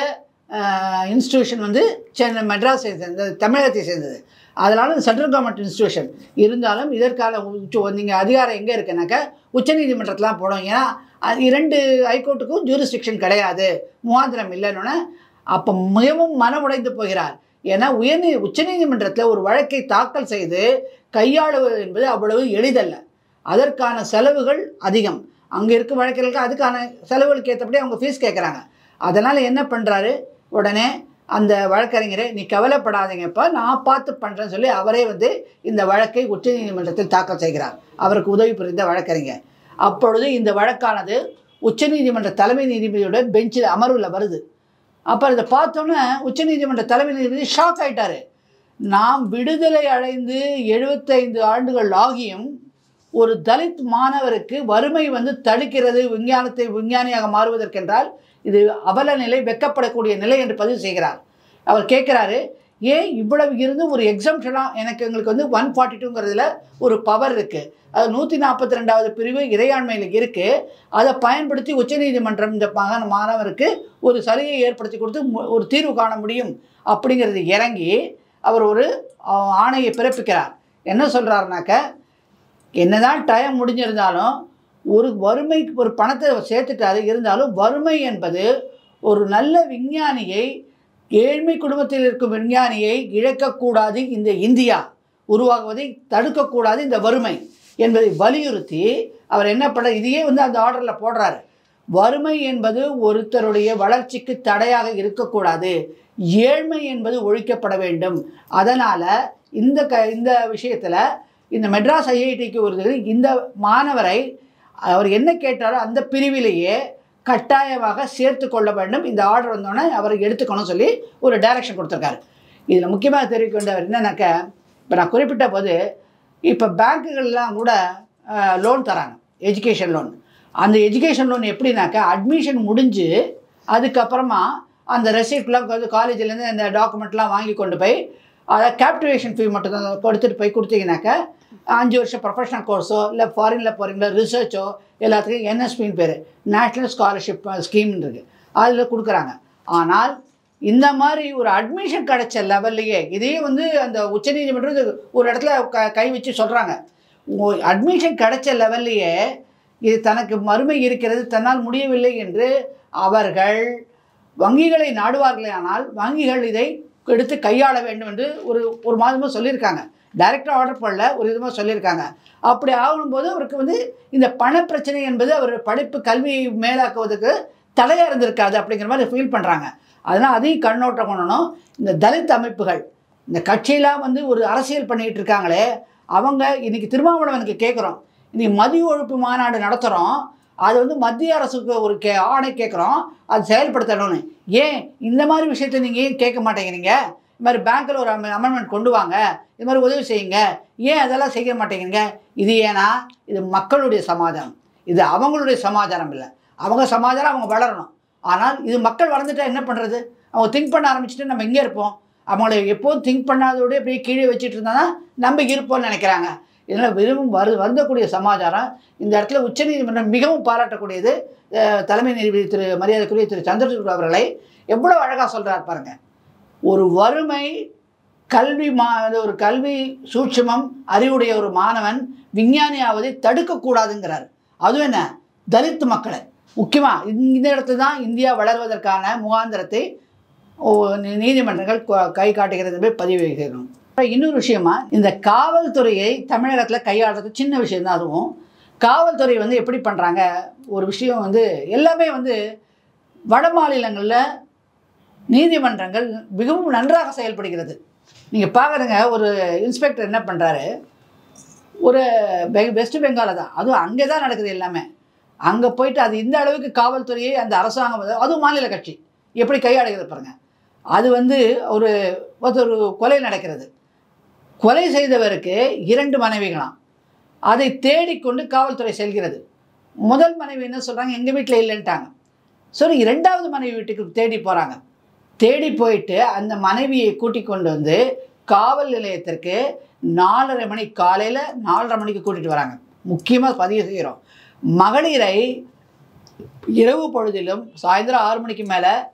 இன்ஸ்டிடியூஷன் வந்து சென்னை மெட்ராஸை சேர்ந்தது தமிழகத்தை சேர்ந்தது அதனால சென்ட்ரல் கவர்மெண்ட் இன்ஸ்டிடியூஷன் இருந்தாலும் இதற்கான நீங்கள் அதிகாரம் எங்கே இருக்குனாக்கா உச்சநீதிமன்றத்தில் போடும் ஏன்னா அது இரண்டு ஹைகோர்ட்டுக்கும் ஜூரிஸ்டிக்ஷன் கிடையாது முகாந்திரம் இல்லைன்னு அப்போ மிகவும் மனமுடைந்து போகிறார் ஏன்னா உயர்நீ உச்சநீதிமன்றத்தில் ஒரு வழக்கை தாக்கல் செய்து கையாளுவது என்பது அவ்வளவு எளிதல்ல அதற்கான செலவுகள் அதிகம் அங்கே இருக்கும் வழக்கறிஞர்களுக்கு அதுக்கான செலவுகளுக்கு ஏற்றபடி அவங்க ஃபீஸ் கேட்குறாங்க அதனால் என்ன பண்ணுறாரு உடனே அந்த வழக்கறிஞரை நீ கவலைப்படாதீங்கப்பா நான் பார்த்து பண்ணுறேன்னு சொல்லி அவரே வந்து இந்த வழக்கை உச்சநீதிமன்றத்தில் தாக்கல் செய்கிறார் அவருக்கு உதவி புரிந்த வழக்கறிஞர் அப்பொழுது இந்த வழக்கானது உச்சநீதிமன்ற தலைமை நீதிபதியோட பெஞ்சில் அமர்வில் வருது அப்போ இதை பார்த்தோன்னே உச்சநீதிமன்ற தலைமை நீதிபதி ஷாக் ஆயிட்டாரு நாம் விடுதலை அடைந்து எழுபத்தைந்து ஆண்டுகள் ஆகியும் ஒரு தலித் மாணவருக்கு வறுமை வந்து தடுக்கிறது விஞ்ஞானத்தை விஞ்ஞானியாக மாறுவதற்கென்றால் இது அவல நிலை வெக்கப்படக்கூடிய நிலை என்று பதிவு செய்கிறார் அவர் கேட்குறாரு ஏன் இவ்வளவு இருந்தும் ஒரு எக்ஸம்ஷனாக எனக்கு எங்களுக்கு வந்து ஒன் ஃபார்ட்டி டூங்கிறதுல ஒரு பவர் இருக்குது அது நூற்றி நாற்பத்தி ரெண்டாவது பிரிவு இறையாண்மையில் இருக்குது அதை பயன்படுத்தி உச்சநீதிமன்றம் இந்த மகன் மாணவருக்கு ஒரு சலுகையை ஏற்படுத்தி கொடுத்து மு- ஒரு தீர்வு காண முடியும் அப்படிங்கிறது இறங்கி அவர் ஒரு ஆஹ், ஆணையை பிறப்பிக்கிறார் என்ன சொல்கிறாருனாக்க என்னதான் டைம் முடிஞ்சிருந்தாலும் ஒரு வறுமைக்கு ஒரு பணத்தை சேர்த்துட்டாரு இருந்தாலும் வறுமை என்பது ஒரு நல்ல விஞ்ஞானியை ஏழ்மை குடும்பத்தில் இருக்கும் விஞ்ஞானியை இழக்கக்கூடாது இந்த இந்தியா உருவாகுவதை தடுக்கக்கூடாது இந்த வறுமை என்பதை வலியுறுத்தி அவர் என்ன பண்ண இதையே வந்து அந்த ஆர்டரில் போடுறாரு வறுமை என்பது ஒருத்தருடைய வளர்ச்சிக்கு தடையாக இருக்கக்கூடாது ஏழ்மை என்பது ஒழிக்கப்பட வேண்டும் அதனால் இந்த க இந்த விஷயத்தில் இந்த மெட்ராஸ் ஐஐடிக்கு ஒரு இந்த மாணவரை அவர் என்ன கேட்டாரோ அந்த பிரிவிலேயே கட்டாயமாக சேர்த்து கொள்ள வேண்டும் இந்த ஆர்டர் வந்தோடனே அவர் எடுத்துக்கணும் சொல்லி ஒரு டைரக்ஷன் கொடுத்துருக்காரு இதில் முக்கியமாக தெரிவிக்க வேண்டியவர் என்னன்னாக்க இப்போ நான் குறிப்பிட்ட போது இப்போ பேங்க்குகள்லாம் கூட லோன் தராங்க எஜுகேஷன் லோன் அந்த எஜுகேஷன் லோன் எப்படின்னாக்கா அட்மிஷன் முடிஞ்சு அதுக்கப்புறமா அந்த ரெசிப்ட்லாம் காலேஜ்லேருந்து அந்த டாக்குமெண்ட்லாம் வாங்கி கொண்டு போய் அதை கேப்டிவேஷன் ஃபீ மட்டும் தான் கொடுத்துட்டு போய் கொடுத்தீங்கன்னாக்கா அஞ்சு வருஷம் ப்ரொஃபஷனல் கோர்ஸோ இல்லை ஃபாரினில் போகிறீங்களா ரிசர்ச்சோ எல்லாத்துக்கும் என்எஸ்பின்னு பேர் நேஷ்னல் ஸ்காலர்ஷிப் ஸ்கீம் இருக்குது அதில் கொடுக்குறாங்க ஆனால் இந்த மாதிரி ஒரு அட்மிஷன் கிடைச்ச லெவல்லையே இதையே வந்து அந்த உச்சநீதிமன்றம் இது ஒரு இடத்துல க கை வச்சு சொல்கிறாங்க அட்மிஷன் கிடைச்ச லெவல்லையே இது தனக்கு மறுமை இருக்கிறது தன்னால் முடியவில்லை என்று அவர்கள் வங்கிகளை நாடுவார்களே ஆனால் வங்கிகள் இதை எடுத்து கையாள வேண்டும் என்று ஒரு ஒரு மாதமாக சொல்லியிருக்காங்க டைரக்டாக ஆர்டர் பண்ணல ஒரு விதமாக சொல்லியிருக்காங்க அப்படி ஆகும்போது அவருக்கு வந்து இந்த பண பிரச்சனை என்பது அவர் படிப்பு கல்வியை மேலாக்குவதற்கு தடையாக இருந்திருக்காது அப்படிங்கிற மாதிரி ஃபீல் பண்ணுறாங்க அதனால் அதையும் கண்ணோட்டம் பண்ணணும் இந்த தலித் அமைப்புகள் இந்த கட்சியெல்லாம் வந்து ஒரு அரசியல் பண்ணிகிட்டு இருக்காங்களே அவங்க இன்னைக்கு திருமாவளவனுக்கு கேட்குறோம் இன்னைக்கு மதிய ஒழிப்பு மாநாடு நடத்துகிறோம் அது வந்து மத்திய அரசுக்கு ஒரு கே ஆணை கேட்குறோம் அது செயல்படுத்தணும்னு ஏன் இந்த மாதிரி விஷயத்தை நீங்கள் ஏன் கேட்க மாட்டேங்கிறீங்க இது மாதிரி பேங்க்கில் ஒரு அமெண்ட்மெண்ட் கொண்டு வாங்க இது மாதிரி உதவி செய்யுங்க ஏன் அதெல்லாம் செய்ய மாட்டேங்கிறீங்க இது ஏன்னா இது மக்களுடைய சமாதானம் இது அவங்களுடைய சமாதானம் இல்லை அவங்க சமாதானம் அவங்க வளரணும் ஆனால் இது மக்கள் வளர்ந்துட்டா என்ன பண்ணுறது அவங்க திங்க் பண்ண ஆரம்பிச்சுட்டு நம்ம எங்கே இருப்போம் அவங்கள எப்போதும் திங்க் பண்ணாதோடய அப்படியே கீழே வச்சுட்டு இருந்தா நம்ம இருப்போம்னு நினைக்கிறாங்க இதனால் விரும்பும் வரு வருந்தக்கூடிய சமாச்சாரம் இந்த இடத்துல உச்சநீதிமன்றம் மிகவும் பாராட்டக்கூடியது அஹ், தலைமை நீதிபதி திரு மரியாதைக்குரிய திரு சந்திரசூட் அவர்களை எவ்வளோ அழகாக சொல்கிறார் பாருங்க ஒரு வறுமை கல்வி மா ஒரு கல்வி சூட்சுமம் அறிவுடைய ஒரு மாணவன் விஞ்ஞானி ஆவதை தடுக்கக்கூடாதுங்கிறார் அதுவும் என்ன தலித் மக்களை முக்கியமாக இந்த இடத்துல தான் இந்தியா வளர்வதற்கான முகாந்திரத்தை ஓ, நீ- நீதிமன்றங்கள் கொ- கை காட்டுகிறது என்பதை பதிவு செய்யணும் அப்புறம் இன்னொரு விஷயமா இந்த காவல்துறையை தமிழகத்தில் கையாளுறது சின்ன விஷயம் தான் அதுவும் காவல்துறை வந்து எப்படி பண்ணுறாங்க ஒரு விஷயம் வந்து எல்லாமே வந்து வட மாநிலங்களில் நீதிமன்றங்கள் மிகவும் நன்றாக செயல்படுகிறது நீங்கள் பார்க்குறங்க ஒரு இன்ஸ்பெக்டர் என்ன பண்ணுறாரு ஒரு பெ- வெஸ்ட் பெங்காலில் தான் அதுவும் அங்கே தான் நடக்குது எல்லாமே அங்கே போயிட்டு அது இந்த அளவுக்கு காவல்துறையை அந்த அரசாங்கம் வந்து- அதுவும் மாநில கட்சி எப்படி கையாளுகிறது பாருங்க அது வந்து ஒரு ஒரு கொலை நடக்கிறது கொலை செய்தவருக்கு இரண்டு மனைவிகளாம் அதை தேடிக்கொண்டு காவல்துறை செல்கிறது முதல் மனைவி என்ன சொல்கிறாங்க எங்கள் வீட்டில் இல்லைன்ட்டாங்க சரி இரண்டாவது மனைவி வீட்டுக்கு தேடி போகிறாங்க தேடி போயிட்டு அந்த மனைவியை கூட்டிக் கொண்டு வந்து காவல் நிலையத்திற்கு நாலரை மணி காலையில் நாலரை மணிக்கு கூட்டிகிட்டு வராங்க முக்கியமாக பதிவு செய்கிறோம் மகளிரை இரவு பொழுதிலும் சாயந்தரம் ஆறு மணிக்கு மேலே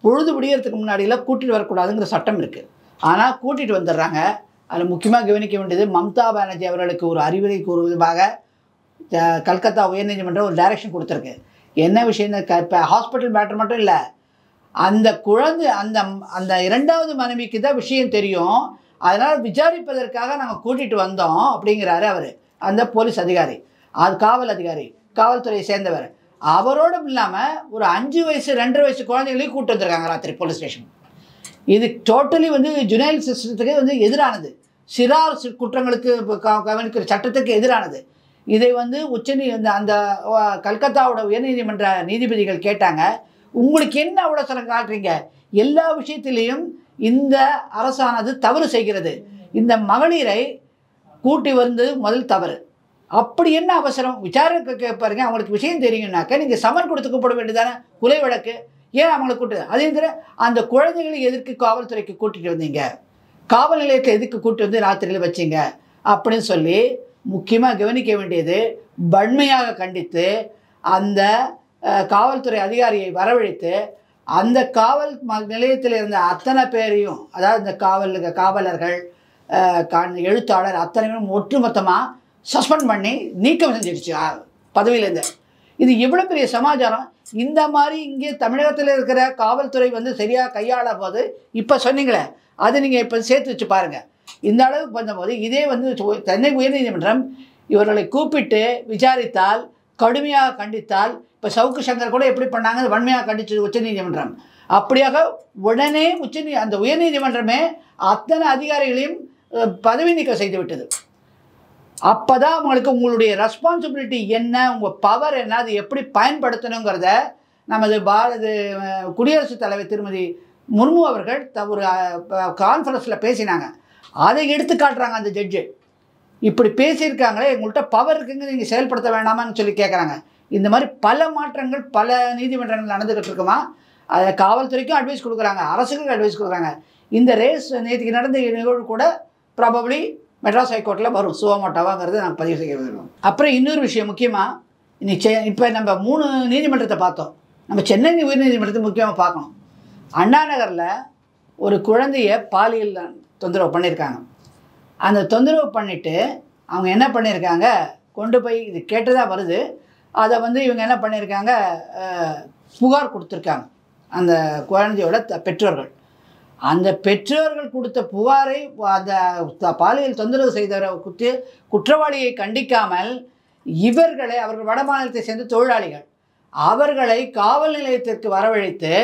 பொழுது விடியறதுக்கு முன்னாடியெல்லாம் கூட்டிகிட்டு வரக்கூடாதுங்கிற சட்டம் இருக்குது ஆனால் கூட்டிகிட்டு வந்துடுறாங்க அதில் முக்கியமாக கவனிக்க வேண்டியது மம்தா பானர்ஜி அவர்களுக்கு ஒரு அறிவுரை கூறும் விதமாக அஹ், கல்கத்தா உயர்நீதிமன்றம் ஒரு டைரக்ஷன் கொடுத்துருக்கு என்ன விஷயம் இப்போ ஹாஸ்பிட்டல் மேட்டர் மட்டும் இல்லை அந்த குழந்தை அந்த அந்த இரண்டாவது மனைவிக்கு தான் விஷயம் தெரியும் அதனால் விசாரிப்பதற்காக நாங்கள் கூட்டிகிட்டு வந்தோம் அப்படிங்கிறாரு அவர் அந்த போலீஸ் அதிகாரி அது காவல் அதிகாரி காவல்துறையை சேர்ந்தவர் அவரோட இல்லாமல் ஒரு அஞ்சு வயசு ரெண்டரை வயசு குழந்தைகளையும் கூட்டு வந்திருக்காங்க ராத்திரி போலீஸ் ஸ்டேஷன் இது டோட்டலி வந்து ஜுனைல் சிஸ்டத்துக்கு வந்து எதிரானது சிறார் சி- குற்றங்களுக்கு இப்ப க- கவனிக்கிற சட்டத்துக்கு எதிரானது இதை வந்து உச்சநீ அந்த அந்த அஹ், கல்கத்தாவோட உயர்நீதிமன்ற நீதிபதிகள் கேட்டாங்க உங்களுக்கு என்ன அவசரம் காட்டுறீங்க எல்லா விஷயத்திலையும் இந்த அரசானது தவறு செய்கிறது இந்த மகளிரை கூட்டி வந்தது முதல் தவறு அப்படி என்ன அவசரம் விசாரணை கேட்பாருங்க அவங்களுக்கு விஷயம் தெரியும்னாக்க நீங்கள் சமன் கொடுத்துக்க போட வேண்டியதானே கொலை வழக்கு ஏன் அவங்களை கூட்டு அதே தவிர அந்த குழந்தைகளை எதற்கு காவல்துறைக்கு கூட்டிட்டு வந்தீங்க காவல் நிலையத்தை எதுக்கு கூட்டி வந்து ராத்திரியில் வச்சீங்க அப்படின்னு சொல்லி முக்கியமாக கவனிக்க வேண்டியது வன்மையாக கண்டித்து அந்த அஹ், காவல்துறை அதிகாரியை வரவழைத்து அந்த காவல் ம- நிலையத்தில் இருந்த அத்தனை பேரையும் அதாவது இந்த காவல் காவலர்கள் அஹ், கண் எழுத்தாளர் அத்தனை பேரும் ஒட்டுமொத்தமாக சஸ்பெண்ட் பண்ணி நீக்கம் செஞ்சிடுச்சு அஹ், பதவியிலேருந்து இது எவ்வளோ பெரிய சமாச்சாரம் இந்த மாதிரி இங்கே தமிழகத்தில் இருக்கிற காவல்துறை வந்து சரியாக கையாள போது இப்போ சொன்னீங்களே அது நீங்கள் இப்போ சேர்த்து வச்சு பாருங்கள் இந்த அளவுக்கு பண்ணும்போது இதே வந்து சு- சென்னை உயர்நீதிமன்றம் இவர்களை கூப்பிட்டு விசாரித்தால் கடுமையாக கண்டித்தால் இப்போ சவுக்கு சங்கர் கூட எப்படி பண்ணாங்க அது வன்மையாக கண்டிச்சது உச்சநீதிமன்றம் அப்படியாக உடனே உச்சநீ அந்த உயர்நீதிமன்றமே அத்தனை அதிகாரிகளையும் அஹ், பதவி நீக்கம் செய்து விட்டது அப்போ தான் அவங்களுக்கு உங்களுடைய ரெஸ்பான்சிபிலிட்டி என்ன உங்கள் பவர் என்ன அது எப்படி பயன்படுத்தணுங்கிறத நமது பாரத அஹ், குடியரசுத் தலைவர் திருமதி முர்மு அவர்கள் த- ஒரு கான்ஃபரன்ஸில் பேசினாங்க அதை எடுத்து காட்டுறாங்க அந்த ஜட்ஜு இப்படி பேசியிருக்காங்களே எங்கள்கிட்ட பவர் இருக்குங்க நீங்கள் செயல்படுத்த வேண்டாமான்னு சொல்லி கேட்குறாங்க இந்த மாதிரி பல மாற்றங்கள் பல நீதிமன்றங்கள் நடந்துக்கிட்டு இருக்குமா அதை காவல்துறைக்கும் அட்வைஸ் கொடுக்குறாங்க அரசுக்கும் அட்வைஸ் கொடுக்குறாங்க இந்த ரேஸ் நேற்றுக்கு நடந்த நிகழ்வு கூட ப்ராபப்ளி மெட்ராஸ் ஹைகோர்ட்டில் வரும் சுவமோட்டாவாங்கிறது நான் பதிவு செய்ய விரும்புகிறோம் அப்புறம் இன்னொரு விஷயம் முக்கியமாக இன்னைக்கு செ இப்போ நம்ம மூணு நீதிமன்றத்தை பார்த்தோம் நம்ம சென்னை உயர்நீதிமன்றத்தை முக்கியமாக பார்க்கணும் அண்ணா நகரில் ஒரு குழந்தைய பாலியல் தொந்தரவு பண்ணியிருக்காங்க அந்த தொந்தரவு பண்ணிவிட்டு அவங்க என்ன பண்ணியிருக்காங்க கொண்டு போய் இது கேட்டதாக வருது அதை வந்து இவங்க என்ன பண்ணியிருக்காங்க அஹ், புகார் கொடுத்துருக்காங்க அந்த குழந்தையோட த- பெற்றோர்கள் அந்த பெற்றோர்கள் கொடுத்த புகாரை அந்த த- பாலியல் தொந்தரவு செய்தவரை குத்தி குற்றவாளியை கண்டிக்காமல் இவர்களை அவர்கள் வட மாநிலத்தை சேர்ந்த தொழிலாளிகள் அவர்களை காவல் நிலையத்திற்கு வரவழைத்து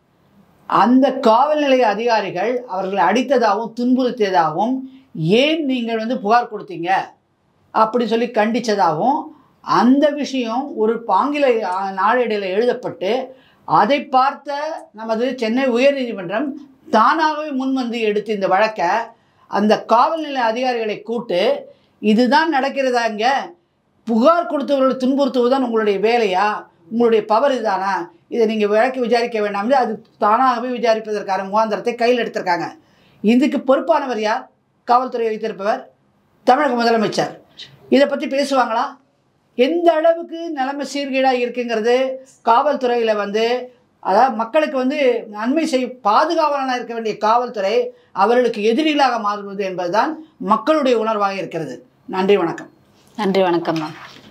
அந்த காவல் நிலைய அதிகாரிகள் அவர்களை அடித்ததாகவும் துன்புறுத்தியதாகவும் ஏன் நீங்கள் வந்து புகார் கொடுத்தீங்க அப்படி சொல்லி கண்டித்ததாகவும் அந்த விஷயம் ஒரு ஆங்கில ஆ, நாளேடில் எழுதப்பட்டு அதை பார்த்த நமது சென்னை உயர்நீதிமன்றம் தானாகவே முன்வந்து எடுத்து இந்த வழக்கை அந்த காவல் நிலைய அதிகாரிகளை கூட்டு இதுதான் நடக்கிறதா இங்கே புகார் கொடுத்தவர்களை துன்புறுத்துவதுதான் உங்களுடைய வேலையா உங்களுடைய பவர் இதுதானா இதை நீங்கள் வழக்கு விசாரிக்க வேண்டாம் அது தானாகவே விசாரிப்பதற்கான முகாந்திரத்தை கையில் எடுத்திருக்காங்க இதுக்கு பொறுப்பானவர் யார் காவல்துறை வைத்திருப்பவர் தமிழக முதலமைச்சர் இதை பற்றி பேசுவாங்களா எந்த அளவுக்கு நிலைமை சீர்கேடாக இருக்குங்கிறது காவல்துறையில் வந்து அதாவது மக்களுக்கு வந்து நன்மை செய் பாதுகாவலனாக இருக்க வேண்டிய காவல்துறை அவர்களுக்கு எதிரிகளாக மாறுவது என்பதுதான் மக்களுடைய உணர்வாக இருக்கிறது நன்றி வணக்கம் நன்றி வணக்கம் மேம்